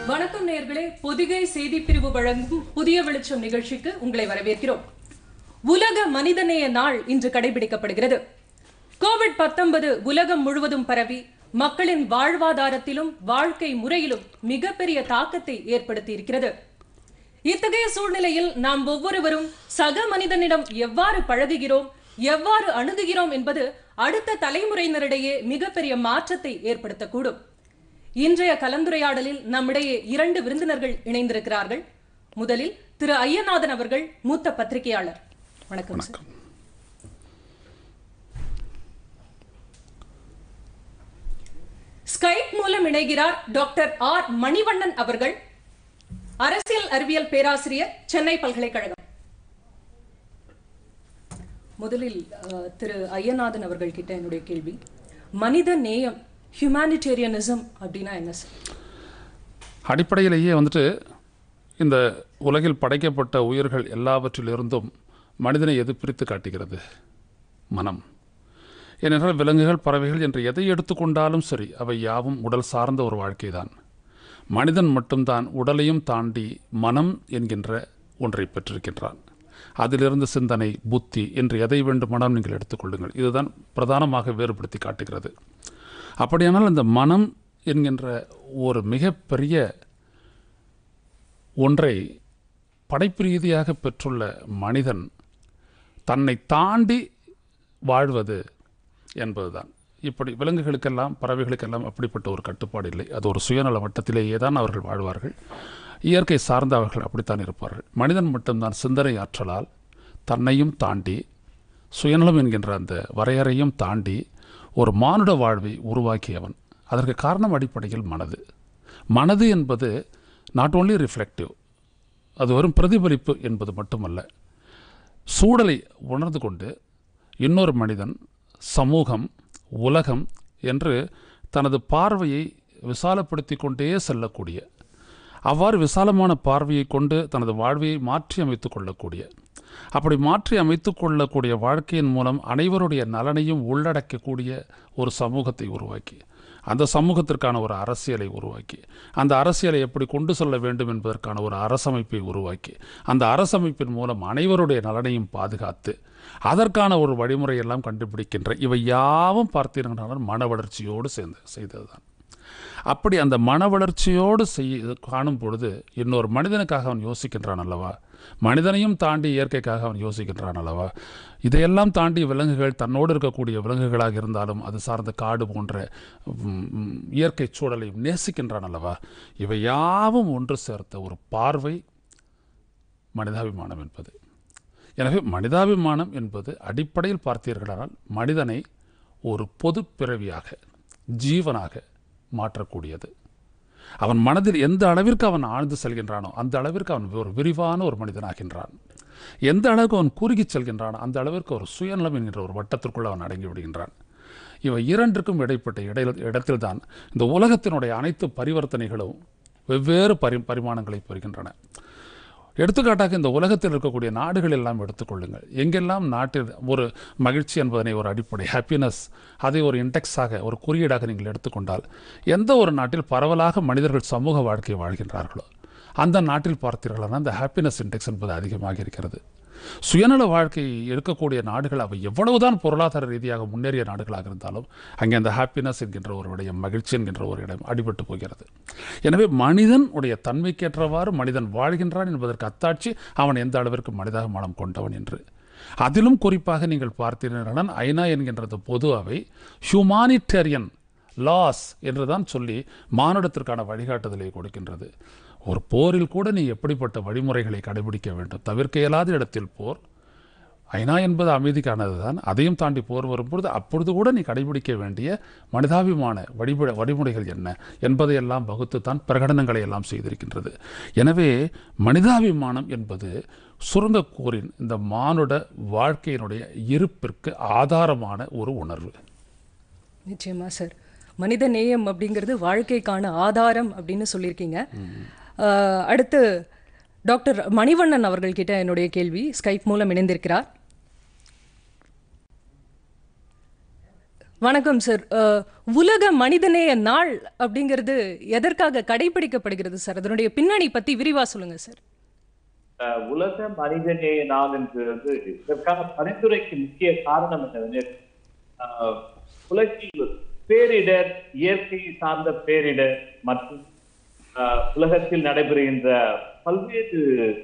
வணக்கம் நேர்களே பொதிகை செய்தி பிரிவு வழங்கும் புதிய வெளிச்சம் நிகழ்ச்சிக்கு உங்களை வரவேற்கிறோம் உலக மனிதநேய நாள் இன்று கடைபிடிக்கப்படுகிறது கோவிட் 19 உலகம் முழுவதும் பரவி மக்களின் வாழ்வாதாரத்திலும் வாழ்க்கை முறையிலும் மிகப்பெரிய தாக்கத்தை ஏற்படுத்தி இருக்கிறது இத்தகைய சூழ்நிலையில் நாம் ஒவ்வொருவரும் சக மனிதனிடம் எவ்வாறு பழகுகிறோம் எவ்வாறு அணுகுகிறோம் என்பது அடுத்த தலைமுறையினரிடையே மிகப்பெரிய மாற்றத்தை ஏற்படுத்தக்கூடும் இன்றைய கலந்துரையாடலில் நம்மிடையே இரண்டு விருந்தினர்கள் இணைந்திருக்கிறார்கள் முதலில் திரு ஐயநாதன் அவர்கள் மூத்த பத்திரிகையாளர் வணக்கம் சார் ஸ்கைப் மூலம் இணைகிறார் டாக்டர் ஆர் மணிவண்ணன் அவர்கள் அரசியல் அறிவியல் பேராசிரியர் சென்னை பல்கலைக்கழகம் முதலில் அஹ், திரு ஐயநாதன் அவர்கள் கிட்ட என்னுடைய கேள்வி மனித நேயம் ஹியூமானிடேரியனிசம் அப்படின்னா என்ன சார் அடிப்படையிலேயே வந்துட்டு இந்த உலகில் படைக்கப்பட்ட உயிர்கள் எல்லாவற்றிலிருந்தும் மனிதனை எது பிரித்து காட்டுகிறது மனம் ஏனென்றால் விலங்குகள் பறவைகள் என்று எதை எடுத்துக்கொண்டாலும் சரி அவை யாவும் உடல் சார்ந்த ஒரு வாழ்க்கைதான் மனிதன் மட்டும்தான் உடலையும் தாண்டி மனம் என்கின்ற ஒன்றை பெற்றிருக்கின்றான் அதிலிருந்து சிந்தனை புத்தி என்று எதை வேண்டுமானாலும் நீங்கள் எடுத்துக்கொள்ளுங்கள் இதுதான் பிரதானமாக வேறுபடுத்தி காட்டுகிறது அப்படியானால் இந்த மனம் என்கின்ற ஒரு மிகப்பெரிய ஒன்றை படைப்பு ரீதியாக பெற்றுள்ள மனிதன் தன்னை தாண்டி வாழ்வது என்பதுதான் இப்படி விலங்குகளுக்கெல்லாம் பறவைகளுக்கெல்லாம் அப்படிப்பட்ட ஒரு கட்டுப்பாடு இல்லை அது ஒரு சுயநல வட்டத்திலேயே தான் அவர்கள் வாழ்வார்கள் இயற்கை சார்ந்த அவர்கள் அப்படித்தான் இருப்பார்கள் மனிதன் மட்டும்தான் சிந்தனை ஆற்றலால் தன்னையும் தாண்டி சுயநலம் என்கின்ற அந்த வரையறையும் தாண்டி ஒரு மானுட வாழ்வை உருவாக்கியவன் அதற்கு காரணம் அடிப்படையில் மனது மனது என்பது நாட் ஓன்லி ரிஃப்ளெக்டிவ் அது வெறும் பிரதிபலிப்பு என்பது மட்டுமல்ல சூழலை உணர்ந்து கொண்டு இன்னொரு மனிதன் சமூகம் உலகம் என்று தனது பார்வையை விசாலப்படுத்தி கொண்டே செல்லக்கூடிய அவ்வாறு விசாலமான பார்வையை கொண்டு தனது வாழ்வையை மாற்றி அமைத்துக் கொள்ளக்கூடிய அப்படி மாற்றி அமைத்துக் கொள்ளக்கூடிய வாழ்க்கையின் மூலம் அனைவருடைய நலனையும் உள்ளடக்கக்கூடிய ஒரு சமூகத்தை உருவாக்கி அந்த சமூகத்திற்கான ஒரு அரசியலை உருவாக்கி அந்த அரசியலை எப்படி கொண்டு செல்ல வேண்டும் என்பதற்கான ஒரு அரசமைப்பை உருவாக்கி அந்த அரசமைப்பின் மூலம் அனைவருடைய நலனையும் பாதுகாத்து அதற்கான ஒரு வழிமுறையெல்லாம் கண்டுபிடிக்கின்ற இவை யாவும் பார்த்தீர்கள் மன வளர்ச்சியோடு சேர்ந்து செய்ததுதான் அப்படி அந்த மன வளர்ச்சியோடு செய்ய காணும் பொழுது இன்னொரு மனிதனுக்காக அவன் யோசிக்கின்றான் அல்லவா மனிதனையும் தாண்டி இயற்கைக்காக அவன் யோசிக்கின்றான் அல்லவா இதையெல்லாம் தாண்டி விலங்குகள் தன்னோடு இருக்கக்கூடிய விலங்குகளாக இருந்தாலும் அது சார்ந்த காடு போன்ற ம், ம், இயற்கை சூழலை நேசிக்கின்றான் அல்லவா இவை யாவும் ஒன்று சேர்த்த ஒரு பார்வை மனிதாபிமானம் என்பது எனவே மனிதாபிமானம் என்பது அடிப்படையில் பார்த்தீர்களானால் மனிதனை ஒரு பொது பிறவியாக ஜீவனாக மாற்றக்கூடியது அவன் மனதில் எந்த அளவிற்கு அவன் ஆழ்ந்து செல்கின்றானோ அந்த அளவிற்கு அவன் ஒரு விரிவான ஒரு மனிதனாகின்றான் எந்த அளவுக்கு அவன் குறுகிச் செல்கின்றானோ அந்த அளவிற்கு ஒரு சுயநலம் என்கின்ற ஒரு வட்டத்திற்குள் அவன் அடங்கி விடுகின்றான் இவை இரண்டிற்கும் இடைப்பட்ட இடையில இடத்தில்தான் இந்த உலகத்தினுடைய அனைத்து பரிவர்த்தனைகளும் வெவ்வேறு பரி பரிமாணங்களை பெறுகின்றன எடுத்துக்காட்டாக இந்த உலகத்தில் இருக்கக்கூடிய நாடுகள் எல்லாம் எடுத்துக்கொள்ளுங்கள் எங்கெல்லாம் நாட்டில் ஒரு மகிழ்ச்சி என்பதனை ஒரு அடிப்படை ஹாப்பினஸ் அதை ஒரு இன்டெக்ஸாக ஒரு குறியீடாக நீங்கள் எடுத்துக்கொண்டால் எந்த ஒரு நாட்டில் பரவலாக மனிதர்கள் சமூக வாழ்க்கையை வாழ்கின்றார்களோ அந்த நாட்டில் பார்த்தீர்களானால் அந்த ஹாப்பினஸ் இன்டெக்ஸ் என்பது அதிகமாக இருக்கிறது சுயநல வாழ்க்கை இருக்கக்கூடிய நாடுகள் அவை எவ்வளவுதான் பொருளாதார ரீதியாக முன்னேறிய நாடுகளாக இருந்தாலும் அங்கே அந்த ஹாப்பினஸ் என்கின்ற ஒரு விடயம் மகிழ்ச்சி என்கின்ற ஒரு இடம் அடிபட்டு போகிறது எனவே மனிதன் உடைய தன்மைக்கேற்றவாறு மனிதன் வாழ்கின்றான் என்பதற்கு அத்தாட்சி அவன் எந்த அளவிற்கு மனிதாபிமானம் கொண்டவன் என்று அதிலும் குறிப்பாக நீங்கள் பார்த்தீர்கள் ஐநா என்கின்றது பொது அவை ஹியூமானிட்டேரியன் லாஸ் என்றுதான் சொல்லி மானுடத்திற்கான வழிகாட்டுதலை கொடுக்கின்றது ஒரு போரில் கூட நீ எப்படிப்பட்ட வழிமுறைகளை கடைபிடிக்க வேண்டும் தவிர்க்க இயலாத இடத்தில் போர் ஐநா என்பது அமைதிக்கானது தான் அதையும் தாண்டி போர் வரும்பொழுது அப்பொழுது கூட நீ கடைபிடிக்க வேண்டிய மனிதாபிமான வழிமுறை வழிமுறைகள் என்ன என்பதையெல்லாம் வகுத்து தான் பிரகடனங்களை எல்லாம் செய்திருக்கின்றது எனவே மனிதாபிமானம் என்பது சுருங்கக்கூறின் இந்த மானுட வாழ்க்கையினுடைய இருப்பிற்கு ஆதாரமான ஒரு உணர்வு நிச்சயமா சார் மனித நேயம் அப்படிங்கிறது வாழ்க்கைக்கான ஆதாரம் அப்படின்னு சொல்லியிருக்கீங்க அஹ், அடுத்து டாக்டர் மணிவண்ணன் அவர்கள் கிட்ட என்னுடைய கேள்வி ஸ்கைப் மூலம் இணைந்திருக்கிறார் வணக்கம் சார் அஹ், உலக மனிதநேய நாள் அப்படிங்கிறது எதற்காக கடைபிடிக்கப்படுகிறது சார் அதனுடைய பின்னணி பத்தி விரிவா சொல்லுங்க சார் அஹ் உலக மனிதநேய நாள் என்கிறது இதற்கான பரிந்துரைக்கு முக்கிய காரணம் என்னவெனில் அஹ், உலகில் பேரிடர் இயற்கை சார்ந்த பேரிடர் மற்றும் அஹ், உலகத்தில் நடைபெறுகின்ற பல்வேறு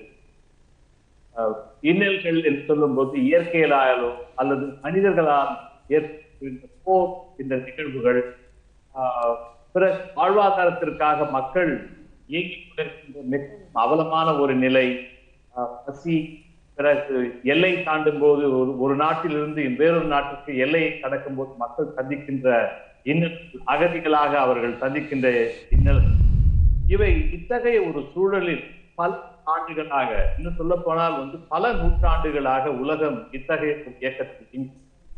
அஹ், இன்னல்கள் என்று சொல்லும்போது இயற்கையிலாலோ அல்லது மனிதர்களால் ஏற்படுகின்ற போர் இந்த நிகழ்வுகள் ஆஹ், பிற வாழ்வாதாரத்திற்காக மக்கள் இயங்கிக் கொண்டிருக்கின்ற மிகவும் அவலமான ஒரு நிலை ஆஹ், பசி பிறகு எல்லை தாண்டும் போது ஒரு ஒரு நாட்டிலிருந்து வேறொரு நாட்டுக்கு எல்லையை கடக்கும் போது மக்கள் சந்திக்கின்ற இன்னல் அகதிகளாக அவர்கள் சந்திக்கின்ற இன்னல் இவை இத்தகைய ஒரு சூழலில் பல ஆண்டுகளாக இன்னும் சொல்ல போனால் வந்து பல நூற்றாண்டுகளாக உலகம் இத்தகைய ஒரு இயக்கத்தில் இயங்கி-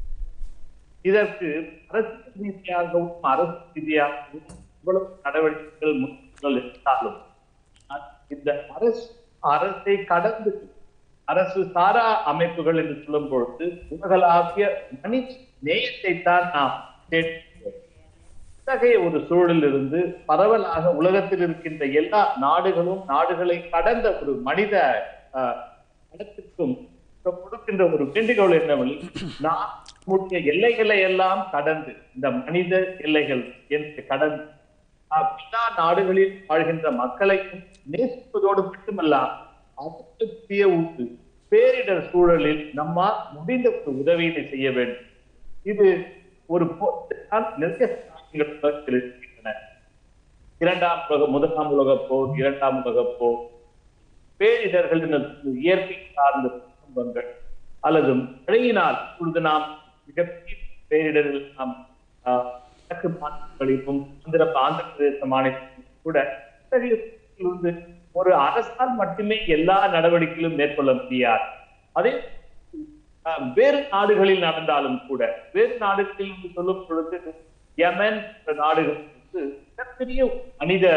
இதற்கு அரசியல் ரீதியாகவும் அரசு ரீதியாகவும் இவ்வளவு நடவடிக்கைகள் முன்னெடுப்புகள் இருந்தாலும் அ- இந்த அரசு அரசை கடந்து அரசு சாரா அமைப்புகள் என்று சொல்லும் பொழுது உலகளாவிய மனித நேயத்தை தான் நாம் தேடுகிறோம் இத்தகைய ஒரு சூழலில் இருந்து பரவலாக உலகத்தில் இருக்கின்ற எல்லா நாடுகளும் நாடுகளை கடந்த ஒரு மனித அஹ், இடத்திற்கும் கொடுக்கின்ற ஒரு வேண்டுகோள் என்னவெனில் நாம் நம்முடைய எல்லைகளை எல்லாம் கடந்து இந்த மனித எல்லைகள் என்று கடந்து அஹ், எல்லா நாடுகளில் வாழ்கின்ற மக்களையும் நேசிப்பதோடு மட்டுமல்லாம் அதற்குரிய ஒரு பேரிடர் சூழலில் நம்மால் முடிந்த ஒரு உதவியினை செய்ய வேண்டும் இது ஒரு போ- தான் நிறைய சாட்சிகள் உலகத்தில் இருக்கின்றன இரண்டாம் உலக முதலாம் உலகப் போர் இரண்டாம் உலகப் போர் பேரிடர்கள் என்ற இயற்கை சார்ந்த சம்பவங்கள் அல்லது மழையினால் இப்பொழுது நாம் மிகப்பெரிய பேரிடரில் நாம் ஆஹ், வடக்கு மாநிலங்களிலும் ஆந்திர ஆந்திர பிரதேச மாநிலத்திலும் கூட இத்தகைய சூழலில் வந்து ஒரு அரசால் மட்டுமே எல்லா நடவடிக்கைகளும் மேற்கொள்ள முடியாது அதே ஆஹ், வேறு நாடுகளில் நடந்தாலும் கூட வேறு நாடுகளில் என்று சொல்லும் பொழுது யமன் என்ற நாடுகள் வந்து மிகப்பெரிய மனித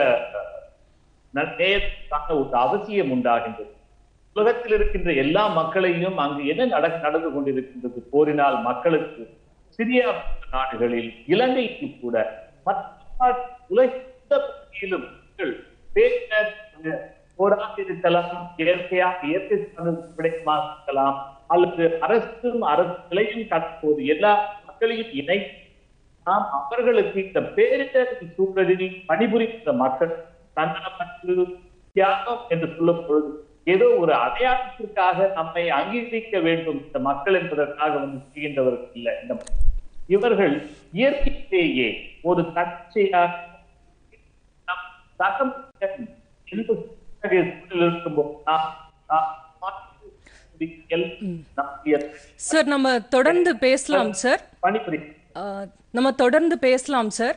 ஆஹ், நேயத்துக்கான ஒரு அவசியம் உண்டாகின்றது உலகத்தில் இருக்கின்ற எல்லா மக்களையும் அங்கு என்ன நட நடந்து கொண்டிருக்கின்றது போரினால் மக்களுக்கு சிரியா போன்ற நாடுகளில் இலங்கைக்கு கூட மற்ற உலக எந்த பகுதியிலும் மக்கள் பேரிடர் போராக இருக்கலாம் இயற்கையா இயற்கை சார்ந்த விடயமாக இருக்கலாம் அல்லது அரசும் அரசுகளையும் கடப்போது எல்லா மக்களையும் இணை நாம் அவர்களுக்கு இந்த பேரிடர் சூழலில் பணிபுரிகின்ற மக்கள் தன்னலமற்று தியாகம் என்று சொல்லும் பொழுது ஏதோ ஒரு அடையாளத்திற்காக நம்மை அங்கீகரிக்க வேண்டும் இந்த மக்கள் என்பதற்காக வந்து செய்கின்றவர்கள் இல்லை இந்த இவர்கள் இயற்கையிலேயே ஒரு தற்செயலாக நம் சக மனிதன் எந்த இத்தகைய சூழலில் இருக்கும்போது நாம் நாம் மாற்றுக் நம்முடைய சார் நம்ம தொடர்ந்து பேசலாம் சார் பணிபுரி அஹ், நம்ம தொடர்ந்து பேசலாம் சார்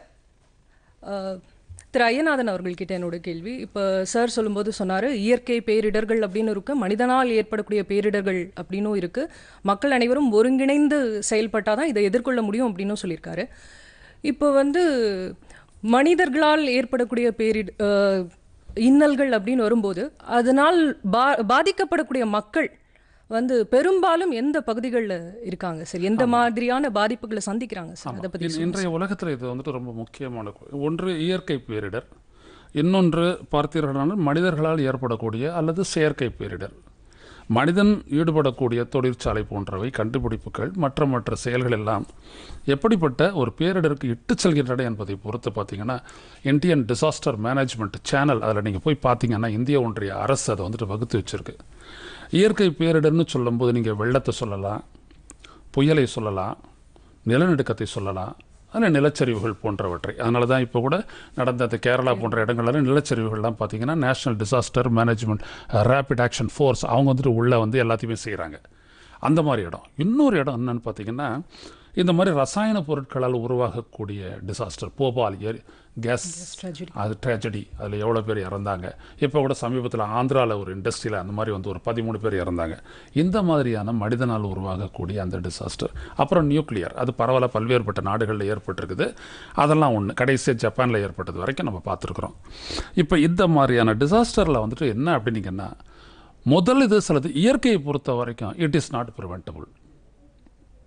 அஹ், திரு ஐயநாதன் அவர்கள்கிட்ட என்னோட கேள்வி இப்போ சார் சொல்லும்போது சொன்னார் இயற்கை பேரிடர்கள் அப்படின்னு இருக்கு மனிதனால் ஏற்படக்கூடிய பேரிடர்கள் அப்படின்னும் இருக்கு மக்கள் அனைவரும் ஒருங்கிணைந்து செயல்பட்டால் தான் இதை எதிர்கொள்ள முடியும் அப்படின்னும் சொல்லியிருக்காரு இப்போ வந்து மனிதர்களால் ஏற்படக்கூடிய பேரிட அஹ், இன்னல்கள் அப்படின்னு வரும்போது அதனால் பா பாதிக்கப்படக்கூடிய மக்கள் வந்து பெரும்பாலும் எந்த பகுதிகளில் இருக்காங்க சார் எந்த மாதிரியான பாதிப்புகளை சந்திக்கிறாங்க சார் அதை பற்றி இன்- இன்றைய உலகத்தில் இது வந்துட்டு ரொம்ப முக்கியமான கு- ஒன்று இயற்கை பேரிடர் இன்னொன்று பார்த்தீர்களானால் மனிதர்களால் ஏற்படக்கூடிய அல்லது செயற்கை பேரிடர் மனிதன் ஈடுபடக்கூடிய தொழிற்சாலை போன்றவை கண்டுபிடிப்புகள் மற்ற மற்ற செயல்கள் எல்லாம் எப்படிப்பட்ட ஒரு பேரிடருக்கு இட்டுச் செல்கின்றன என்பதை பொறுத்து பார்த்தீங்கன்னா இந்தியன் டிசாஸ்டர் மேனேஜ்மெண்ட் சேனல் அதில் நீங்கள் போய் பார்த்தீங்கன்னா இந்திய ஒன்றிய அரசு அதை வந்துட்டு வகுத்து வச்சிருக்கு இயற்கை பேரிடர்னு சொல்லும்போது நீங்கள் வெள்ளத்தை சொல்லலாம் புயலை சொல்லலாம் நிலநடுக்கத்தை சொல்லலாம் அதில் நிலச்சரிவுகள் போன்றவற்றை அதனால தான் இப்போ கூட நடந்த அந்த கேரளா போன்ற இடங்கள்ல நிலச்சரிவுகள்லாம் பார்த்தீங்கன்னா national disaster management rapid action force அவங்க வந்துட்டு உள்ளே வந்து எல்லாத்தையுமே செய்கிறாங்க அந்த மாதிரி இடம் இன்னொரு இடம் என்னன்னு பார்த்தீங்கன்னா இந்த மாதிரி ரசாயன பொருட்களால் உருவாகக்கூடிய டிசாஸ்டர் போபால் ஏரி கேஸ் tragedy. அது ட்ராஜடி அதில் எவ்வளோ பேர் இறந்தாங்க இப்போ கூட சமீபத்தில் ஆந்திராவில் ஒரு இண்டஸ்ட்ரியில் அந்த மாதிரி வந்து ஒரு பதிமூணு பேர் இறந்தாங்க இந்த மாதிரியான மனிதனால் உருவாகக்கூடிய அந்த டிசாஸ்டர் அப்புறம் நியூக்ளியர் அது பரவாயில்ல பல்வேறுபட்ட நாடுகளில் ஏற்பட்டிருக்குது அதெல்லாம் ஒன்று கடைசியாக ஜப்பானில் ஏற்பட்டது வரைக்கும் நம்ம பார்த்துருக்குறோம் இப்போ இந்த மாதிரியான டிசாஸ்டரில் வந்துட்டு என்ன அப்படின்னீங்கன்னா முதல் இது சிலது இயற்கையை பொறுத்த வரைக்கும் இட் இஸ் நாட் ப்ரிவென்டபுள்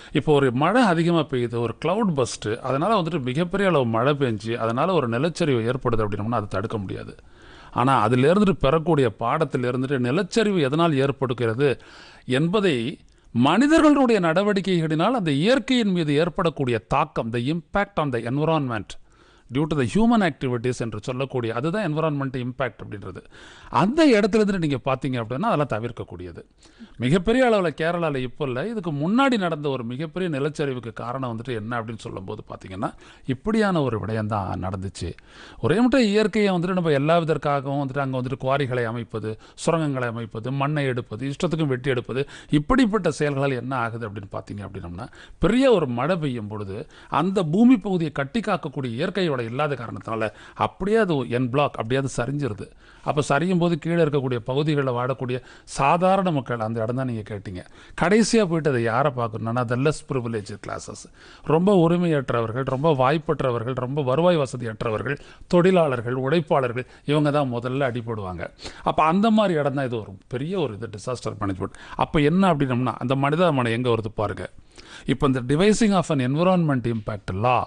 இப்போ ஒரு மழை அதிகமாக பெய்யுது ஒரு க்ளவுட் பஸ்ட்டு அதனால் வந்துட்டு மிகப்பெரிய அளவு மழை பெஞ்சு அதனால் ஒரு நிலச்சரிவு ஏற்படுது அப்படின்னோம்னா அதை தடுக்க முடியாது ஆனால் அதில் இருந்துட்டு பெறக்கூடிய பாடத்தில் இருந்துட்டு நிலச்சரிவு எதனால் ஏற்படுகிறது என்பதை மனிதர்களுடைய நடவடிக்கைகளினால் அந்த இயற்கையின் மீது ஏற்படக்கூடிய தாக்கம் the impact on the environment due to the human activities என்று சொல்லக்கூடிய அதுதான் என்விரான்மெண்ட் இம்பேக்ட் அப்படின்றது அந்த இடத்துல இருந்து நீங்கள் பார்த்தீங்க அப்படின்னா அதெல்லாம் தவிர்க்கக்கூடியது மிகப்பெரிய அளவில் கேரளாவில் இப்போ இல்லை இதுக்கு முன்னாடி நடந்த ஒரு மிகப்பெரிய நிலச்சரிவுக்கு காரணம் வந்துட்டு என்ன அப்படின்னு சொல்லும்போது பார்த்தீங்கன்னா இப்படியான ஒரு விடயம் தான் நடந்துச்சு ஒரே மட்டும் இயற்கையை வந்துட்டு நம்ம எல்லா விதற்காகவும் வந்துட்டு அங்கே வந்துட்டு குவாரிகளை அமைப்பது சுரங்கங்களை அமைப்பது மண்ணை எடுப்பது இஷ்டத்துக்கும் வெட்டி எடுப்பது இப்படிப்பட்ட செயல்களால் என்ன ஆகுது அப்படின்னு பார்த்தீங்க அப்படின்னம்னா பெரிய ஒரு மழை பெய்யும் பொழுது அந்த பூமி பகுதியை கட்டி காக்கக்கூடிய இயற்கையோட இல்லாத காரணத்தினால அப்படியே அது என் பிளாக் அப்படியே அது சரிஞ்சிருது அப்போ சரியும் போது கீழே இருக்கக்கூடிய பகுதிகளில் வாழக்கூடிய சாதாரண மக்கள் அந்த இடம் தான் நீங்கள் கேட்டீங்க கடைசியாக போயிட்டு அதை யாரை பார்க்கணும்னா த லெஸ் ப்ரிவிலேஜ் கிளாஸஸ் ரொம்ப உரிமையற்றவர்கள் ரொம்ப வாய்ப்பற்றவர்கள் ரொம்ப வருவாய் வசதியற்றவர்கள் தொழிலாளர்கள் உழைப்பாளர்கள் இவங்க தான் முதல்ல அடிபடுவாங்க அப்போ அந்த மாதிரி இடம் தான் இது ஒரு பெரிய ஒரு இது டிசாஸ்டர் மேனேஜ்மெண்ட் அப்போ என்ன அப்படின்னம்னா அந்த மனிதாமனை எங்கே வருது பாருங்க இப்போ இந்த devising of an environment impact law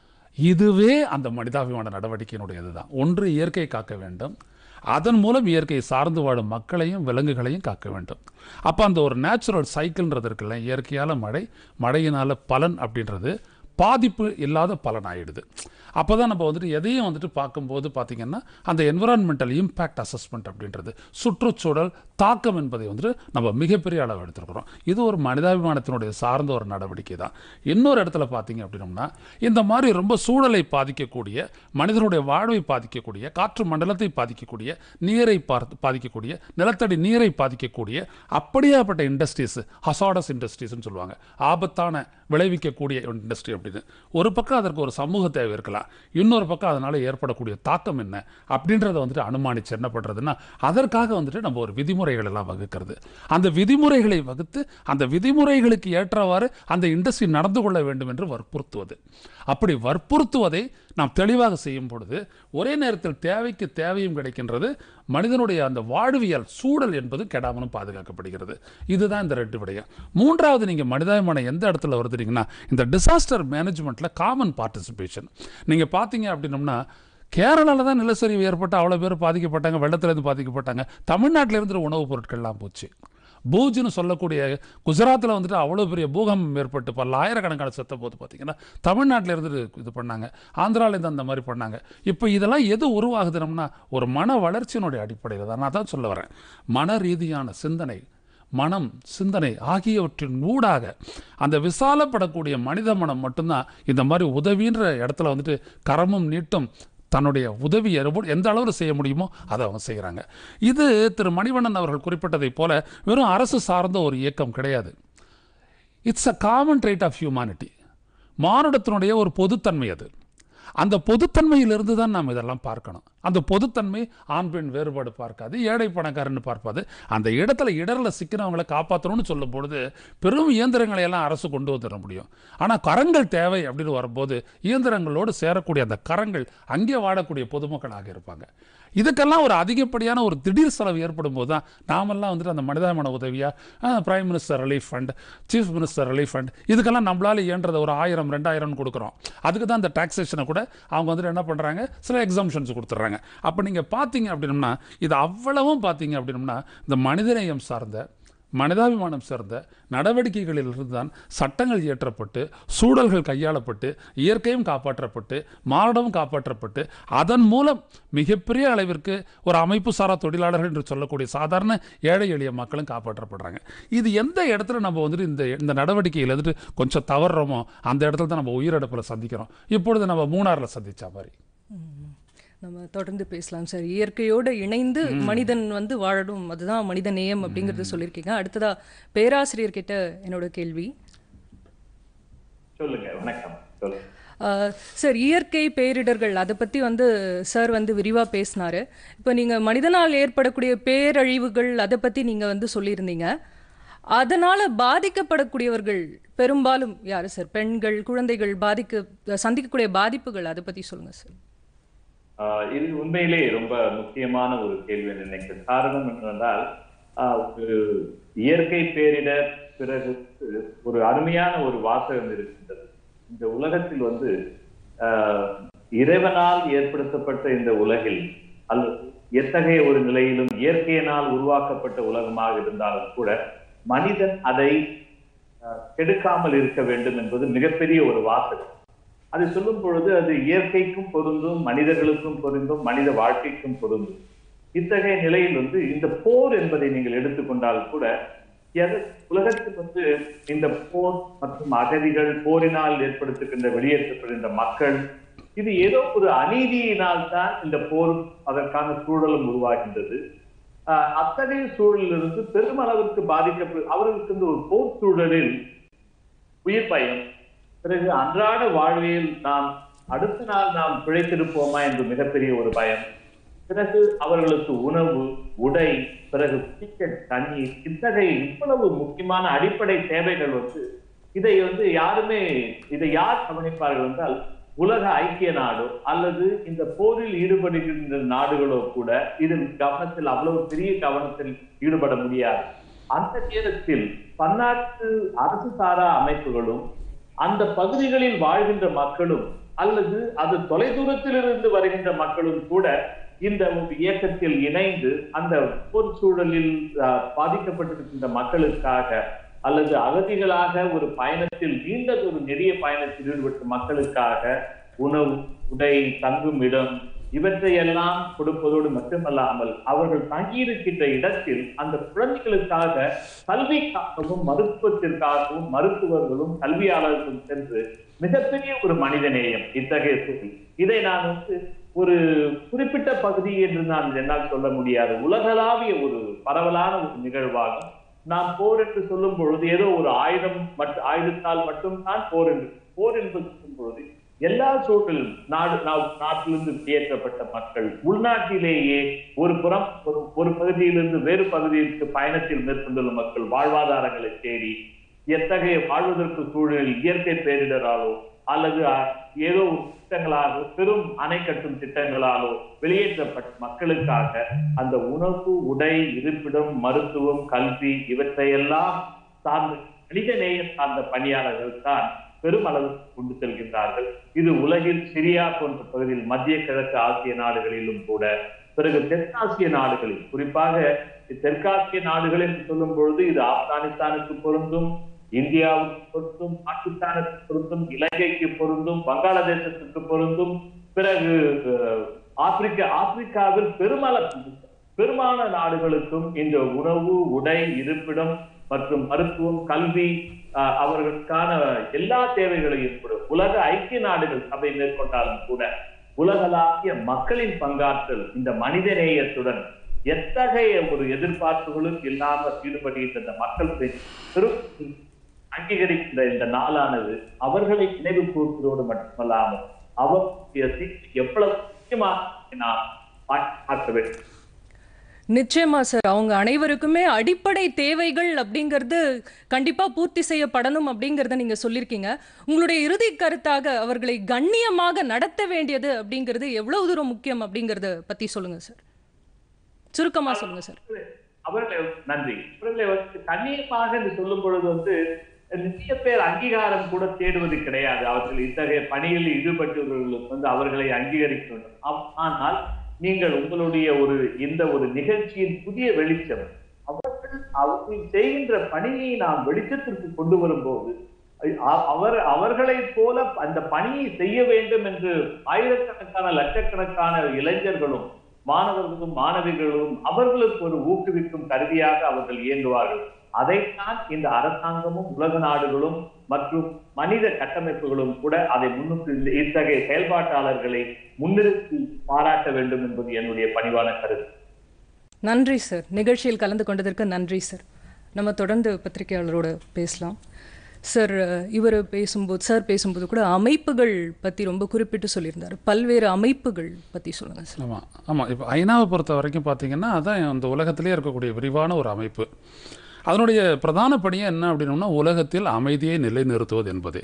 இதுவே அந்த மனிதாபிமான நடவடிக்கையினுடையது தான் ஒன்று இயற்கை காக்க வேண்டும் அதன் மூலம் இயற்கையை சார்ந்து வாழும் மக்களையும் விலங்குகளையும் காக்க வேண்டும் அப்போ அந்த ஒரு நேச்சுரல் சைக்கிள்ன்றது இருக்குல்ல இயற்கையால் மழை மழையினால் பலன் அப்படின்றது பாதிப்பு இல்லாத பலன் ஆயிடுது அப்போ தான் நம்ம வந்துட்டு எதையும் வந்துட்டு பார்க்கும்போது பார்த்திங்கன்னா அந்த என்விரான்மெண்டல் இம்பேக்ட் அசஸ்மெண்ட் அப்படின்றது சுற்றுச்சூழல் தாக்கம் என்பதை வந்துட்டு நம்ம மிகப்பெரிய அளவு எடுத்துருக்குறோம் இது ஒரு மனிதாபிமானத்தினுடைய சார்ந்த ஒரு நடவடிக்கை தான் இன்னொரு இடத்துல பார்த்தீங்க அப்படின்னம்னா இந்த மாதிரி ரொம்ப சூழலை பாதிக்கக்கூடிய மனிதனுடைய வாழ்வை பாதிக்கக்கூடிய காற்று மண்டலத்தை பாதிக்கக்கூடிய நீரை பார்த்து பாதிக்கக்கூடிய நிலத்தடி நீரை பாதிக்கக்கூடிய அப்படியாப்பட்ட இண்டஸ்ட்ரீஸ் ஹசாடஸ் இண்டஸ்ட்ரீஸ்னு சொல்லுவாங்க ஆபத்தான விளைவிக்கக்கூடிய இண்டஸ்ட்ரி அப்படின்னு ஒரு பக்கம் அதற்கு ஒரு சமூக தேவை இருக்கலாம் இன்னொரு பக்கம் அதனால் ஏற்படக்கூடிய தாக்கம் என்ன அப்படின்றத வந்துட்டு அனுமானிச்சு என்ன பண்ணுறதுன்னா அதற்காக வந்துட்டு நம்ம ஒரு விதிமுறைகள் எல்லாம் வகுக்கிறது அந்த விதிமுறைகளை வகுத்து அந்த விதிமுறைகளுக்கு ஏற்றவாறு அந்த இண்டஸ்ட்ரி நடந்து கொள்ள வேண்டும் என்று வற்புறுத்துவது அப்படி வற்புறுத்துவதை நாம் தெளிவாக செய்யும் பொழுது ஒரே நேரத்தில் தேவைக்கு தேவையும் கிடைக்கின்றது மனிதனுடைய அந்த வாழ்வியல் சூழல் என்பது கெடாமலும் பாதுகாக்கப்படுகிறது இதுதான் இந்த ரெண்டு விடயம் மூன்றாவது நீங்கள் மனிதாபிமானம் எந்த இடத்துல வருதுனீங்கன்னா இந்த டிசாஸ்டர் மேனேஜ்மெண்ட்டில் காமன் பார்ட்டிசிபேஷன் நீங்கள் பார்த்தீங்க அப்படின்னம்னா கேரளாவில் தான் நிலச்சரிவு ஏற்பட்டு அவ்வளோ பேர் பாதிக்கப்பட்டாங்க வெள்ளத்துலேருந்து பாதிக்கப்பட்டாங்க தமிழ்நாட்டில் இருந்து உணவுப் பொருட்கள்லாம் போச்சு பூஜ்னு சொல்லக்கூடிய குஜராத்தில் வந்துட்டு அவ்வளோ பெரிய பூகம்பம் ஏற்பட்டு பல்லாயிரக்கணக்கான செத்த போது பார்த்தீங்கன்னா தமிழ்நாட்டில் இருந்து இது பண்ணாங்க ஆந்திராவிலேருந்து அந்த மாதிரி பண்ணாங்க இப்போ இதெல்லாம் எது உருவாகுதுனம்னா ஒரு மன வளர்ச்சியினுடைய அடிப்படையில் தான் நான் தான் சொல்ல வரேன் மன ரீதியான சிந்தனை மனம் சிந்தனை ஆகியவற்றின் ஊடாக அந்த விசாலப்படக்கூடிய மனித மனம் மட்டும்தான் இந்த மாதிரி உதவின்ற இடத்துல வந்துட்டு கரமும் நீட்டும் தன்னுடைய உதவி எவ்வளவு- எந்த அளவில் செய்ய முடியுமோ அதை அவங்க செய்கிறாங்க இது திரு மணிவண்ணன் அவர்கள் குறிப்பிட்டதைப் போல வெறும் அரசு சார்ந்த ஒரு இயக்கம் கிடையாது it's a common trait of humanity மானுடத்தினுடைய ஒரு பொதுத்தன்மை அது அந்த பொதுத்தன்மையிலிருந்து தான் நாம் இதெல்லாம் பார்க்கணும் அந்த பொதுத்தன்மை ஆண் பெண் வேறுபாடு பார்க்காது ஏழை பணக்காரன்னு பார்ப்பாது அந்த இடத்துல இடரில் சிக்கிறவங்களை காப்பாற்றணும்னு சொல்லும் பொழுது பெரும் இயந்திரங்களை எல்லாம் அரசு கொண்டு வந்துட முடியும் ஆனால் கரங்கள் தேவை அப்படின்னு வரும்போது இயந்திரங்களோடு சேரக்கூடிய அந்த கரங்கள் அங்கே வாழக்கூடிய பொதுமக்களாக இருப்பாங்க இதுக்கெல்லாம் ஒரு அதிகப்படியான ஒரு திடீர் செலவு ஏற்படும் போது தான் நாமெல்லாம் வந்துட்டு அந்த மனிதாபிமான உதவியாக prime minister relief fund chief minister relief fund இதுக்கெல்லாம் நம்மளால இயன்றதை ஒரு ஆயிரம் ரெண்டாயிரம் கொடுக்குறோம் அதுக்கு தான் இந்த டாக்ஸேஷனை கூட அவங்க வந்துட்டு என்ன பண்ணுறாங்க சில எக்ஸாம்ஷன்ஸ் கொடுத்துட்றாங்க அப்போ நீங்கள் பார்த்தீங்க அப்படின்னம்னா இது அவ்வளவும் பார்த்தீங்க அப்படின்னம்னா இந்த மனிதநேயம் சார்ந்த மனிதாபிமானம் சார்ந்த நடவடிக்கைகளிலிருந்து தான் சட்டங்கள் இயற்றப்பட்டு சூழல்கள் கையாளப்பட்டு இயற்கையும் காப்பாற்றப்பட்டு மானுடமும் காப்பாற்றப்பட்டு அதன் மூலம் மிகப்பெரிய அளவிற்கு ஒரு அமைப்பு சாரா தொழிலாளர்கள் என்று சொல்லக்கூடிய சாதாரண ஏழை எளிய மக்களும் காப்பாற்றப்படுறாங்க இது எந்த இடத்துல நம்ம வந்துட்டு இந்த இந்த நடவடிக்கையில் வந்துட்டு கொஞ்சம் தவறுறோமோ அந்த இடத்துல தான் நம்ம உயிரிழப்பில் சந்திக்கிறோம் இப்பொழுது நம்ம மூணாறில் சந்திச்ச மாதிரி நம்ம தொடர்ந்து பேசலாம் சார் இயற்கையோடு இணைந்து மனிதன் வந்து வாழணும் அதுதான் மனித நேயம் அப்படிங்கறத சொல்லியிருக்கீங்க அடுத்ததா பேராசிரியர் கிட்ட என்னோட கேள்வி சொல்லுங்க வணக்கம் சொல்லுங்க ஆஹ் சார் இயற்கை பேரிடர்கள் அதை பற்றி வந்து சார் வந்து விரிவாக பேசினாரு இப்போ நீங்கள் மனிதனால் ஏற்படக்கூடிய பேரழிவுகள் அதை பற்றி நீங்கள் வந்து சொல்லியிருந்தீங்க அதனால் பாதிக்கப்படக்கூடியவர்கள் பெரும்பாலும் யார் சார் பெண்கள் குழந்தைகள் பாதிக்க சந்திக்கக்கூடிய பாதிப்புகள் அதை பற்றி சொல்லுங்கள் சார் ஆஹ் இது உண்மையிலே ரொம்ப முக்கியமான ஒரு கேள்வி நினைக்கிறேன் காரணம் என்னவென்றால் ஆஹ் ஒரு இயற்கை பேரிடர் பிறகு ஒரு அருமையான ஒரு வாசகம் இருக்கின்றது இந்த உலகத்தில் வந்து ஆஹ், இறைவனால் ஏற்படுத்தப்பட்ட இந்த உலகில் அல்லது எத்தகைய ஒரு நிலையிலும் இயற்கையினால் உருவாக்கப்பட்ட உலகமாக இருந்தாலும் கூட மனிதன் அதை ஆஹ், கெடுக்காமல் இருக்க வேண்டும் என்பது மிகப்பெரிய ஒரு வாசகம் அதை சொல்லும் பொழுது அது இயற்கைக்கும் பொருந்தும் மனிதர்களுக்கும் பொருந்தும் மனித வாழ்க்கைக்கும் பொருந்தும் இத்தகைய நிலையில் வந்து இந்த போர் என்பதை நீங்கள் எடுத்துக்கொண்டால் கூட எத- உலகத்தில் வந்து இந்த போர் மற்றும் அகதிகள் போரினால் ஏற்படுத்துகின்ற வெளியேற்றப்படுகின்ற மக்கள் இது ஏதோ ஒரு அநீதியினால் தான் இந்த போர் அதற்கான சூழலும் உருவாகின்றது ஆஹ் அத்தகைய சூழலிலிருந்து பெருமளவிற்கு பாதிக்கப்படு அவர்களுக்கு இந்த ஒரு போர் சூழலில் உயிர் பயம் பிறகு அன்றாட வாழ்வியல் நாம் அடுத்த நாள் நாம் பிழைத்திருப்போமா என்று மிகப்பெரிய ஒரு பயம் பிறகு அவர்களுக்கு உணவு உடை பிறகு குடிக்க தண்ணீர் இத்தகைய இவ்வளவு முக்கியமான அடிப்படை தேவைகள் வந்து இதை வந்து யாருமே இதை யார் கவனிப்பார்கள் என்றால் உலக ஐக்கிய நாடோ அல்லது இந்த போரில் ஈடுபடுகின்ற நாடுகளோ கூட இதில் கவனத்தில் அவ்வளவு பெரிய கவனத்தில் ஈடுபட முடியாது அந்த நேரத்தில் பன்னாட்டு அரசு சாரா அமைப்புகளும் அந்த பகுதிகளில் வாழ்கின்ற மக்களும் அல்லது அது தொலைதூரத்தில் இருந்து வருகின்ற மக்களும் கூட இந்த ஒரு இயக்கத்தில் இணைந்து அந்த போர் சூழலில் ஆஹ், பாதிக்கப்பட்டிருக்கின்ற மக்களுக்காக அல்லது அகதிகளாக ஒரு பயணத்தில் நீண்ட ஒரு நெடிய பயணத்தில் ஈடுபட்ட மக்களுக்காக உணவு உடை தங்கும் இடம் இவற்றையெல்லாம் கொடுப்பதோடு மட்டுமல்லாமல் அவர்கள் தங்கியிருக்கின்ற இடத்தில் அந்த குழந்தைகளுக்காக கல்விக்காகவும் மருத்துவத்திற்காகவும் மருத்துவர்களும் கல்வியாளர்களும் சென்று மிகப்பெரிய ஒரு மனிதநேயம் இத்தகைய சூழல் இதை நான் வந்து ஒரு குறிப்பிட்ட பகுதி என்று நான் என்னால் சொல்ல முடியாது உலகளாவிய ஒரு பரவலான ஒரு நிகழ்வாகும் நாம் போர் என்று சொல்லும் பொழுது ஏதோ ஒரு ஆயுதம் மட்டும் ஆயுதத்தால் மட்டும்தான் போர் என்று போர் என்பது சொல்லும் பொழுது எல்லா சூழலிலும் நாடு நா- நாட்டிலிருந்து வெளியேற்றப்பட்ட மக்கள் உள்நாட்டிலேயே ஒரு புறம் ஒரு ஒரு பகுதியிலிருந்து வேறு பகுதிக்கு பயணத்தில் மேற்கொண்டுள்ள மக்கள் வாழ்வாதாரங்களை தேடி எத்தகைய வாழ்வதற்கு சூழலில் இயற்கை பேரிடராலோ அல்லது அ- ஏதோ ஒரு திட்டங்களாலோ பெரும் அணை கட்டும் திட்டங்களாலோ வெளியேற்றப்பட்ட மக்களுக்காக அந்த உணவு உடை இருப்பிடம் மருத்துவம் கல்வி இவற்றையெல்லாம் சார்ந்த மனித நேயம் சார்ந்த பணியாளர்கள் தான் பெருமளவு கொண்டு செல்கின்றார்கள் இது உலகில் சிரியா போன்ற பகுதியில் மத்திய கிழக்கு ஆசிய நாடுகளிலும் கூட பிறகு தெற்காசிய நாடுகளில் குறிப்பாக தெற்காசிய நாடுகள் என்று சொல்லும் பொழுது இது ஆப்கானிஸ்தானுக்கு பொருந்தும் இந்தியாவுக்கு பொருந்தும் பாகிஸ்தானுக்கு பொருந்தும் இலங்கைக்கு பொருந்தும் வங்காளதேசத்துக்கு பொருந்தும் பிறகு அஹ், ஆப்பிரிக்கா ஆப்பிரிக்காவில் பெருமள பெருமான நாடுகளுக்கும் இந்த உணவு உடை இருப்பிடம் மற்றும் மருத்துவம் கல்வி அஹ், அவர்களுக்கான எல்லா தேவைகளையும் கூட உலக ஐக்கிய நாடுகள் சபை மேற்கொண்டாலும் கூட உலகளாவிய மக்களின் பங்காற்றல் இந்த மனிதநேயத்துடன் எத்தகைய ஒரு எதிர்பார்ப்புகளும் இல்லாமல் ஈடுபடுகின்ற இந்த மக்கள் பெரும் அங்கீகரிக்கின்ற இந்த நாளானது அவர்களை நினைவு கூறுவதோடு மட்டுமல்லாமல் அவருடைய தீர்ப்பு எவ்வளவு முக்கியமாக நாம் பார்க்க வேண்டும் நிச்சயமா சார் அவங்க அனைவருக்குமே அடிப்படை தேவைகள் அப்படிங்கிறது கண்டிப்பா பூர்த்தி செய்யப்படணும் அப்படிங்கறத நீங்க சொல்லியிருக்கீங்க உங்களுடைய இறுதி கருத்தாக அவர்களை கண்ணியமாக நடத்த வேண்டியது அப்படிங்கிறது எவ்வளவு தூரம் முக்கியம் அப்படிங்கறத பத்தி சொல்லுங்க சார் சுருக்கமா சொல்லுங்க சார் அவர்களை நன்றி அவர்களை வந்து கண்ணியமாக என்று சொல்லும் பொழுது வந்து நிறைய பேர் அங்கீகாரம் கூட தேடுவது கிடையாது அவர்கள் இத்தகைய பணிகளில் ஈடுபட்டவர்களுக்கு வந்து அவர்களை அங்கீகரிக்க வேண்டும் ஆம், ஆனால் நீங்கள் உங்களுடைய ஒரு இந்த ஒரு நிகழ்ச்சியின் புதிய வெளிச்சம் அவர்கள் அவர்கள் செய்கின்ற பணியை நாம் வெளிச்சத்திற்கு கொண்டு வரும்போது அ- அவர் அவர்களைப் போல அந்த பணியை செய்ய வேண்டும் என்று ஆயிரக்கணக்கான லட்சக்கணக்கான இளைஞர்களும் மாணவர்களும் மாணவிகளும் அவர்களுக்கு ஒரு ஊக்குவிக்கும் கருவியாக அவர்கள் இயங்குவார்கள் அதைத்தான் இந்த அரசாங்கமும் உலக நாடுகளும் மற்றும் மனித கட்டமைப்புகளும் கூட அதை முன்னுக்கு இந்த- இத்தகைய செயல்பாட்டாளர்களை முன்னிறுத்தி பாராட்ட வேண்டும் என்பது என்னுடைய பணிவான கருத்து நன்றி சார் நிகழ்ச்சியில் கலந்து கொண்டதற்கு நன்றி சார் நம்ம தொடர்ந்து பத்திரிகையாளரோட பேசலாம் சார் இவர் பேசும்போது சார் பேசும்போது கூட அமைப்புகள் பற்றி ரொம்ப குறிப்பிட்டு சொல்லியிருந்தார் பல்வேறு அமைப்புகள் பற்றி சொல்லுங்கள் சார் ஆமாம் ஆமாம் இப்போ ஐநாவை பொறுத்த வரைக்கும் பார்த்தீங்கன்னா அதான் அந்த உலகத்திலே இருக்கக்கூடிய விரிவான ஒரு அமைப்பு அதனுடைய பிரதான பணியே என்ன அப்படின்னோம்னா உலகத்தில் அமைதியை நிலைநிறுத்துவது என்பதே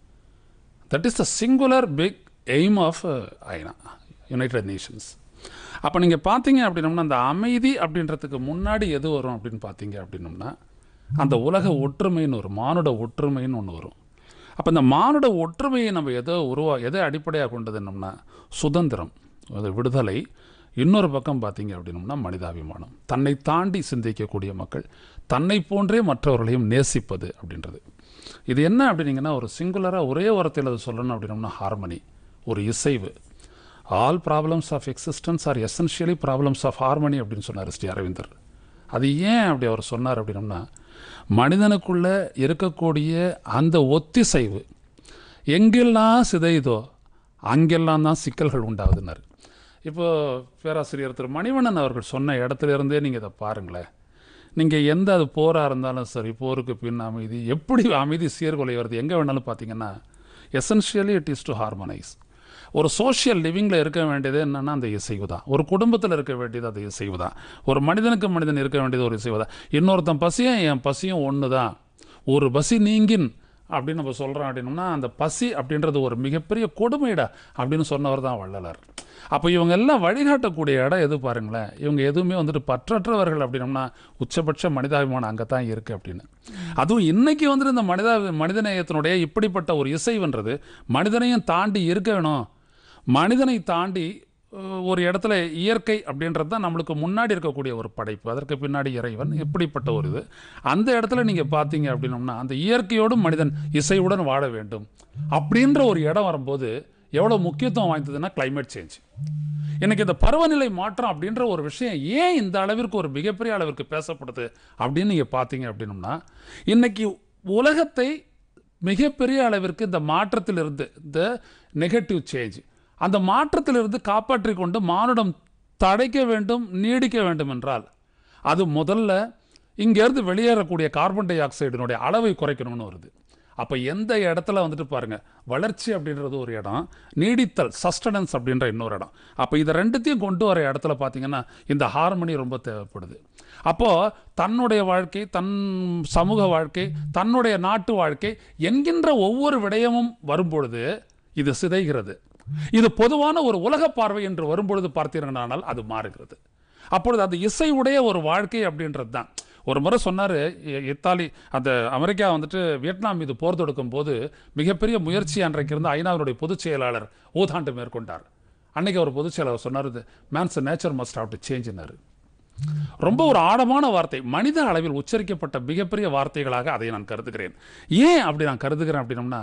that is the singular big aim of ஐநா யுனைடெட் நேஷன்ஸ் அப்போ நீங்கள் பார்த்தீங்க அப்படின்னோம்னா அந்த அமைதி அப்படின்றதுக்கு முன்னாடி எது வரும் அப்படின்னு பார்த்தீங்க அப்படின்னோம்னா அந்த உலக ஒற்றுமைன்னு ஒரு மானுட ஒற்றுமைன்னு ஒன்று வரும் அப்போ இந்த மானுட ஒற்றுமையை நம்ம எதோ உருவா எதை அடிப்படையாக கொண்டதுன்னோம்னா சுதந்திரம் அது விடுதலை இன்னொரு பக்கம் பார்த்தீங்க அப்படின்னோம்னா மனிதாபிமானம் தன்னை தாண்டி சிந்திக்கக்கூடிய மக்கள் தன்னை போன்றே மற்றவர்களையும் நேசிப்பது அப்படின்றது இது என்ன அப்படின்னீங்கன்னா ஒரு சிங்குலராக ஒரே வாரத்தில் அது சொல்லணும் அப்படின்னோம்னா ஹார்மனி ஒரு இசைவு all problems of existence are essentially problems of harmony அப்படின்னு சொன்னார் ஸ்ரீ அரவிந்தர் அது ஏன் அப்படி அவர் சொன்னார் அப்படின்னோம்னா மனிதனுக்குள்ள இருக்கக்கூடிய அந்த ஒத்திசைவு எங்கெல்லாம் சிதையுதோ அங்கெல்லாம் தான் சிக்கல்கள் உண்டாகுதுன்னாரு இப்போ பேராசிரியர் திரு மணிவண்ணன் அவர்கள் சொன்ன இடத்துல இருந்தே நீங்கள் இதை பாருங்களேன் நீங்கள் எந்த அது போராக இருந்தாலும் சரி போருக்கு பின் அமைதி எப்படி அமைதி சீர்குலை வருது எங்கே வேணாலும் பார்த்தீங்கன்னா essentially it is to harmonise ஒரு சோஷியல் லிவிங்கில் இருக்க வேண்டியது என்னென்னா அந்த இசைவு தான் ஒரு குடும்பத்தில் இருக்க வேண்டியது அந்த இசைவு தான் ஒரு மனிதனுக்கு மனிதன் இருக்க வேண்டியது ஒரு இசைவு தான் இன்னொருத்தன் பசியும் என் பசியும் ஒன்று தான் ஒரு பசி நீங்கின் அப்படின்னு நம்ம சொல்கிறோம் அப்படின்னோம்னா அந்த பசி அப்படின்றது ஒரு மிகப்பெரிய கொடுமைடா அப்படின்னு சொன்னவர் தான் வள்ளலார் அப்போ இவங்க எல்லாம் வழிகாட்டக்கூடிய இடம் எது பாருங்களேன் இவங்க எதுவுமே வந்துட்டு பற்றற்றவர்கள் அப்படின்னோம்னா உச்சபட்ச மனிதாபிமானம் அங்கே தான் இருக்குது அப்படின்னு அதுவும் இன்னைக்கு வந்துட்டு இந்த மனிதா மனிதநேயத்தினுடைய இப்படிப்பட்ட ஒரு இசைவுன்றது மனிதனையும் தாண்டி இருக்க வேணும் மனிதனை தாண்டி அஹ், ஒரு இடத்துல இயற்கை அப்படின்றது தான் நம்மளுக்கு முன்னாடி இருக்கக்கூடிய ஒரு படைப்பு அதற்கு பின்னாடி இறைவன் எப்படிப்பட்ட ஒரு இது அந்த இடத்துல நீங்கள் பார்த்தீங்க அப்படின்னோம்னா அந்த இயற்கையோடும் மனிதன் இசையுடன் வாழ வேண்டும் அப்படின்ற ஒரு இடம் வரும்போது எவ்வளோ முக்கியத்துவம் வாய்ந்ததுன்னா climate சேஞ்ச் எனக்கு இந்த பருவநிலை மாற்றம் அப்படின்ற ஒரு விஷயம் ஏன் இந்த அளவிற்கு ஒரு மிகப்பெரிய அளவிற்கு பேசப்படுது அப்படின்னு நீங்கள் பார்த்தீங்க அப்படின்னோம்னா இன்னைக்கு உலகத்தை மிகப்பெரிய அளவிற்கு இந்த மாற்றத்திலிருந்து இந்த நெகட்டிவ் சேஞ்ச் அந்த மாற்றத்திலிருந்து காப்பாற்றிக் கொண்டு மானுடம் தடைக்க வேண்டும் நீடிக்க வேண்டும் என்றால் அது முதல்ல இங்கேருந்து வெளியேறக்கூடிய கார்பன் டை ஆக்சைடினுடைய அளவை குறைக்கணும்னு வருது அப்போ எந்த இடத்துல வந்துட்டு பாருங்க வளர்ச்சி அப்படின்றது ஒரு இடம் நீடித்தல் சஸ்டனன்ஸ் அப்படின்ற இன்னொரு இடம் அப்போ இதை ரெண்டுத்தையும் கொண்டு வர இடத்துல பார்த்தீங்கன்னா இந்த ஹார்மனி ரொம்ப தேவைப்படுது அப்போது தன்னுடைய வாழ்க்கை தன் சமூக வாழ்க்கை தன்னுடைய நாட்டு வாழ்க்கை என்கின்ற ஒவ்வொரு விடயமும் வரும்பொழுது இது சிதைகிறது இது பொதுவான ஒரு உலக பார்வை என்று வரும்பொழுது பார்த்தீர்களானால் அது மாறுகிறது அப்பொழுது அந்த இசையுடைய ஒரு வாழ்க்கை அப்படின்றது தான் ஒரு முறை சொன்னார் இத்தாலி அந்த அமெரிக்கா வந்துட்டு வியட்நாம் மீது போர் தொடுக்கும் போது மிகப்பெரிய முயற்சி அன்றைக்கு இருந்த ஐநாவினுடைய பொதுச் செயலாளர் ஊதாண்டு மேற்கொண்டார் அன்னைக்கு அவர் பொதுச் செயலாளர் சொன்னார் man's nature must have to சேஞ்சினார் ரொம்ப ஒரு ஆழமான வார்த்தை மனித அளவில் உச்சரிக்கப்பட்ட மிகப்பெரிய வார்த்தைகளாக அதை நான் கருதுகிறேன் ஏன் அப்படி நான் கருதுகிறேன் அப்படின்னம்னா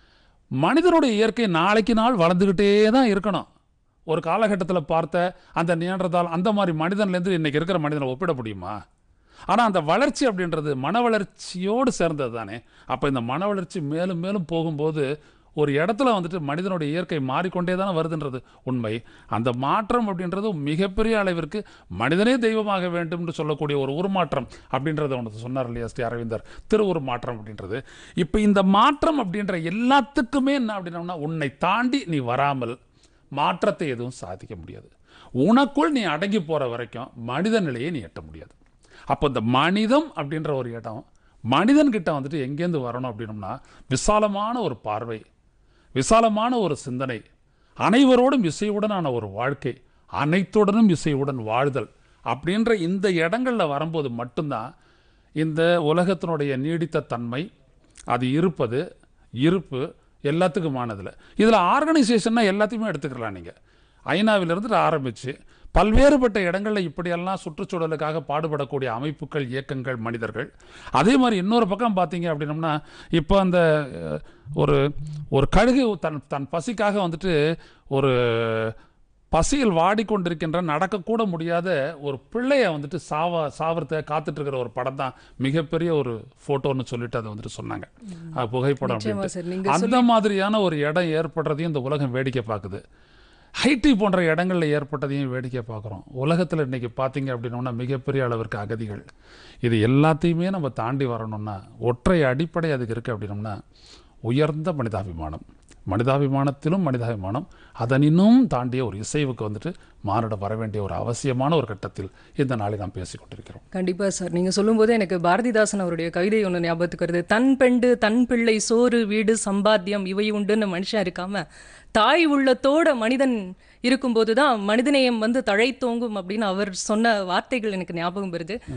மனிதனுடைய இயற்கை நாளைக்கு நாள் வளர்ந்துக்கிட்டே தான் இருக்கணும் ஒரு காலகட்டத்தில் பார்த்த அந்த நியன்றதால் அந்த மாதிரி மனிதன்லேருந்து இன்னைக்கு இருக்கிற மனிதனை ஒப்பிட முடியுமா ஆனால் அந்த வளர்ச்சி அப்படின்றது மன வளர்ச்சியோடு சேர்ந்தது தானே அப்போ இந்த மன வளர்ச்சி மேலும் மேலும் போகும்போது ஒரு இடத்துல வந்துட்டு மனிதனுடைய இயற்கை மாறிக்கொண்டே தானே வருதுன்றது உண்மை அந்த மாற்றம் அப்படின்றது மிகப்பெரிய அளவிற்கு மனிதனே தெய்வமாக வேண்டும்னு சொல்லக்கூடிய ஒரு உருமாற்றம் அப்படின்றத ஒன்று சொன்னார் இல்லையா ஸ்ரீ அரவிந்தர் திரு உருமாற்றம் அப்படின்றது இப்போ இந்த மாற்றம் அப்படின்ற எல்லாத்துக்குமே என்ன அப்படின்னோம்னா உன்னை தாண்டி நீ வராமல் மாற்றத்தை எதுவும் சாதிக்க முடியாது உனக்குள் நீ அடங்கி போகிற வரைக்கும் மனித நிலையை நீ எட்ட முடியாது அப்போ இந்த மனிதம் அப்படின்ற ஒரு இடம் மனிதன்கிட்ட வந்துட்டு எங்கேருந்து வரணும் அப்படின்னோம்னா விசாலமான ஒரு பார்வை விசாலமான ஒரு சிந்தனை அனைவரோடும் இசையுடனான ஒரு வாழ்க்கை அனைத்துடனும் இசையுடன் வாழ்தல் அப்படின்ற இந்த இடங்களில் வரும்போது மட்டும்தான் இந்த உலகத்தினுடைய நீடித்த தன்மை அது இருப்பது இருப்பு எல்லாத்துக்குமானதில் இதில் ஆர்கனைசேஷன்னா எல்லாத்தையுமே எடுத்துக்கலாம் நீங்கள் ஐநாவிலிருந்து ஆரம்பித்து பல்வேறுபட்ட இடங்களில் இப்படியெல்லாம் சுற்றுச்சூழலுக்காக பாடுபடக்கூடிய அமைப்புகள் இயக்கங்கள் மனிதர்கள் அதே மாதிரி இன்னொரு பக்கம் பார்த்தீங்க அப்படின்னம்னா இப்போ அந்த அஹ், ஒரு ஒரு கழுகு தன் தன் பசிக்காக வந்துட்டு ஒரு பசியில் வாடிக்கொண்டிருக்கின்ற நடக்கக்கூட முடியாத ஒரு பிள்ளைய வந்துட்டு சாவ சாவறத காத்துட்டு இருக்கிற ஒரு படம் தான் மிகப்பெரிய ஒரு ஃபோட்டோன்னு சொல்லிட்டு அதை வந்துட்டு சொன்னாங்க அது புகைப்படம் நிச்சயமா அப்படின்ட்டு. சார் நீங்க அந்த மாதிரியான ஒரு இடம் ஏற்படுறதையும் இந்த உலகம் வேடிக்கை பார்க்குது ஹைட்டி போன்ற இடங்கள்ல ஏற்பட்டதையும் வேடிக்கை பார்க்குறோம் உலகத்தில் இன்னைக்கு பார்த்தீங்க அப்படின்னோம்னா மிகப்பெரிய அளவிற்கு அகதிகள் இது எல்லாத்தையுமே நம்ம தாண்டி வரணும்னா ஒற்றை அடிப்படை அதுக்கு இருக்குது அப்படின்னோம்னா உயர்ந்த மனிதாபிமானம் மனிதாபிமானத்திலும் மனிதாபிமானம் அதனினும் தாண்டிய ஒரு இசைவுக்கு வந்துட்டு மானிட வர வேண்டிய ஒரு அவசியமான ஒரு கட்டத்தில் இந்த நாளை நாம் பேசிக் கொண்டிருக்கிறோம் கண்டிப்பா சார் நீங்க சொல்லும்போது எனக்கு பாரதிதாசன் அவருடைய கவிதை ஒன்று ஞாபகத்துக்கு வருது தன் பெண்டு தன் பிள்ளை சோறு வீடு சம்பாத்தியம் இவை உண்டுன்னு மனுஷன் இருக்காம தாய் உள்ளத்தோட மனிதன் இருக்கும்போது தான் மனிதநேயம் வந்து தழைத்தோங்கும் அப்படின்னு அவர் சொன்ன வார்த்தைகள் எனக்கு ஞாபகம் வருது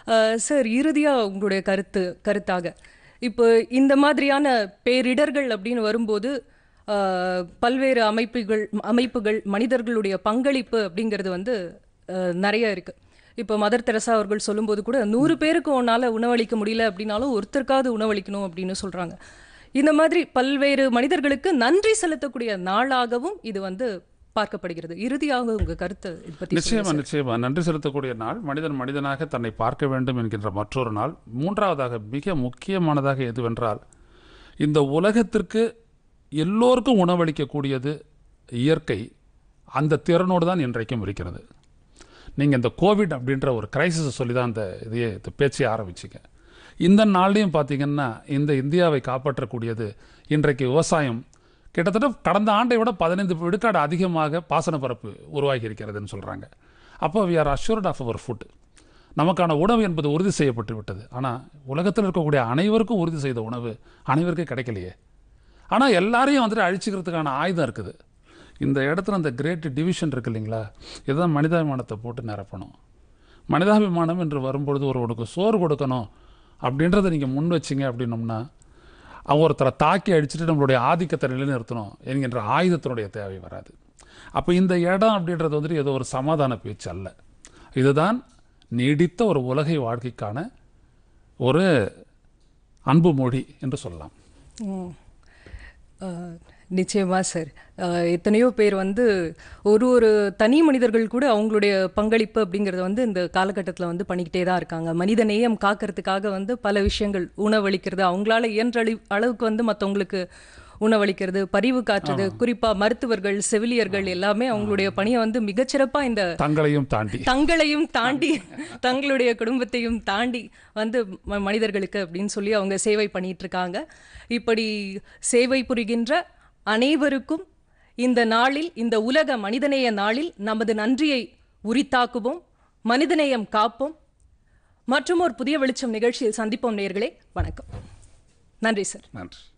அஹ், சார் இறுதியாக உங்களுடைய கருத்து கருத்தாக இப்போ இந்த மாதிரியான பேரிடர்கள் அப்படின்னு வரும்போது அஹ், பல்வேறு அமைப்புகள் அமைப்புகள் மனிதர்களுடைய பங்களிப்பு அப்படிங்கிறது வந்து அஹ், நிறைய இருக்கு இப்போ மதர் தெரசா அவர்கள் சொல்லும்போது கூட நூறு பேருக்கு உன்னால உணவளிக்க முடியல அப்படின்னாலும் ஒருத்தருக்காவது உணவளிக்கணும் அப்படின்னு சொல்றாங்க இந்த மாதிரி பல்வேறு மனிதர்களுக்கு நன்றி செலுத்தக்கூடிய நாளாகவும் இது வந்து பார்க்கப்படுகிறது இறுதியாக உங்க கருத்து இது பத்தி நிச்சயமா நிச்சயமா நன்றி செலுத்தக்கூடிய நாள் மனிதன் மனிதனாக தன்னை பார்க்க வேண்டும் என்கின்ற மற்றொரு நாள் மூன்றாவதாக மிக முக்கியமானதாக எதுவென்றால் இந்த உலகத்திற்கு எல்லோருக்கும் உணவளிக்கக்கூடியது இயற்கை அந்த திறனோடு தான் இன்றைக்கும் இருக்கிறது நீங்கள் இந்த கோவிட் அப்படின்ற ஒரு கிரைசிஸை சொல்லி தான் இந்த இதையே இந்த பேச்சையே ஆரம்பிச்சிங்க இந்த நாள்லையும் பார்த்தீங்கன்னா இந்த இந்தியாவை காப்பாற்றக்கூடியது இன்றைக்கு விவசாயம் கிட்டத்தட்ட கடந்த ஆண்டை விட பதினைந்து விழுக்காடு அதிகமாக பாசன பரப்பு உருவாகி இருக்கிறதுன்னு சொல்கிறாங்க அப்போ we are assured of our food நமக்கான உணவு என்பது உறுதி செய்யப்பட்டு விட்டது ஆனால் உலகத்தில் இருக்கக்கூடிய அனைவருக்கும் உறுதி செய்த உணவு அனைவருக்கும் கிடைக்கலையே ஆனால் எல்லாரையும் வந்துட்டு அழிச்சிக்கிறதுக்கான ஆயுதம் இருக்குது இந்த இடத்துல அந்த கிரேட் டிவிஷன் இருக்கு இல்லைங்களா இதுதான் மனிதாபிமானத்தை போட்டு நிரப்பணும் மனிதாபிமானம் என்று வரும்பொழுது ஒருவனுக்கு சோறு கொடுக்கணும் அப்படின்றத நீங்கள் முன் வச்சிங்க அப்படின்னோம்னா அவன் ஒருத்தரை தாக்கி அடிச்சுட்டு நம்மளுடைய ஆதிக்கத்தை நிலைநிறுத்தணும் என்கின்ற ஆயுதத்தினுடைய தேவை வராது அப்போ இந்த இடம் அப்படின்றது வந்துட்டு ஏதோ ஒரு சமாதான பேச்சு அல்ல இதுதான் நீடித்த ஒரு உலகை வாழ்க்கைக்கான ஒரு அன்பு மொழி என்று சொல்லலாம் ம். அஹ், நிச்சயமா சார் அஹ், எத்தனையோ பேர் வந்து ஒரு ஒரு தனி மனிதர்கள் கூட அவங்களுடைய பங்களிப்பு அப்படிங்கிறத வந்து இந்த காலகட்டத்தில் வந்து பண்ணிக்கிட்டே தான் இருக்காங்க மனித நேயம் காக்கிறதுக்காக வந்து பல விஷயங்கள் உணவளிக்கிறது அவங்களால இயன்ற அளி- அளவுக்கு வந்து மற்றவங்களுக்கு உணவளிக்கிறது பரிவு காட்டுறது குறிப்பா மருத்துவர்கள் செவிலியர்கள் எல்லாமே அவங்களுடைய பணியை வந்து மிகச்சிறப்பா இந்த தங்களையும் தாண்டி தங்களையும் தாண்டி தங்களுடைய குடும்பத்தையும் தாண்டி வந்து ம- மனிதர்களுக்கு அப்படின்னு சொல்லி அவங்க சேவை பண்ணிட்டு இருக்காங்க இப்படி சேவை புரிகின்ற அனைவருக்கும் இந்த நாளில் இந்த உலக மனிதநேய நாளில் நமது நன்றியை உரித்தாக்குவோம் மனிதநேயம் காப்போம் மற்றும் ஒரு புதிய வெளிச்சம் நிகழ்ச்சியில் சந்திப்போம் நேயர்களே வணக்கம் நன்றி சார் நன்றி